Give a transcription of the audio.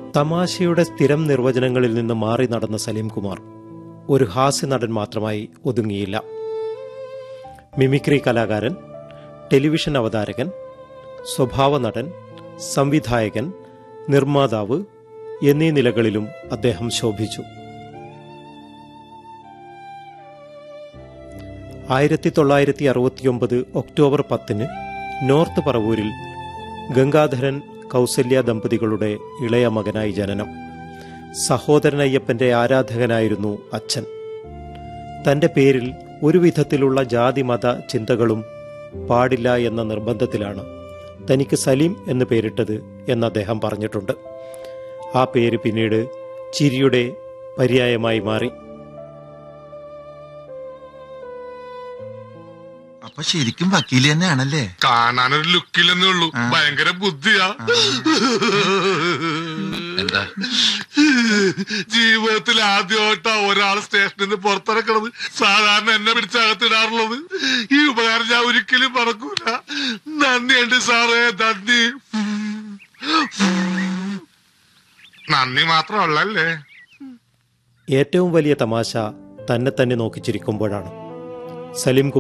തമാശയുടെ സ്ഥിരം നിർവചനങ്ങളിൽ നിന്ന് മാറി നടന്ന സലീംകുമാർ ഒരു ഹാസ്യ നടൻ മാത്രമായി ഒതുങ്ങിയില്ല മിമിക്രി കലാകാരൻ ടെലിവിഷൻ അവതാരകൻ സ്വഭാവ നടൻ സംവിധായകൻ നിർമ്മാതാവ് എന്നീ നിലകളിലും അദ്ദേഹം ശോഭിച്ചു ആയിരത്തി തൊള്ളായിരത്തി അറുപത്തിയൊമ്പത് ഒക്ടോബർ പത്തിന് നോർത്ത് പറവൂരിൽ ഗംഗാധരൻ കൗസല്യ ദമ്പതികളുടെ ഇളയ മകനായി ജനനം സഹോദരൻ അയ്യപ്പന്റെ ആരാധകനായിരുന്നു അച്ഛൻ തന്റെ പേരിൽ ഒരു വിധത്തിലുള്ള ജാതി മത ചിന്തകളും പാടില്ല എന്ന നിർബന്ധത്തിലാണ് തനിക്ക് സലീം എന്ന് പേരിട്ടത് എന്ന് അദ്ദേഹം പറഞ്ഞിട്ടുണ്ട് ആ പേര് പിന്നീട് ചിരിയുടെ പര്യായമായി മാറി അപ്പൊ ശരിക്കും വക്കീല് തന്നെയാണല്ലേ കാണാനൊരു ലുക്കില്ലെന്നേ ഉള്ളൂ ആ. ഭയങ്കര ബുദ്ധിയാ എന്താ ജീവിതത്തിൽ ആദ്യമായിട്ടാ ഒരാൾ സ്റ്റേഷനിൽ നിന്ന് പുറത്തിറക്കണത് സാധാരണ എന്നെ പിടിച്ചകത്തിടാറുള്ളത് ഈ ഉപകാരം ഞാൻ ഒരിക്കലും മറക്കൂല നന്ദിയുണ്ട് സാറേ നന്ദി നന്ദി മാത്രമല്ലല്ലേ ഏറ്റവും വലിയ തമാശ തന്നെ തന്നെ നോക്കി ചിരിക്കുമ്പോഴാണ് സലീം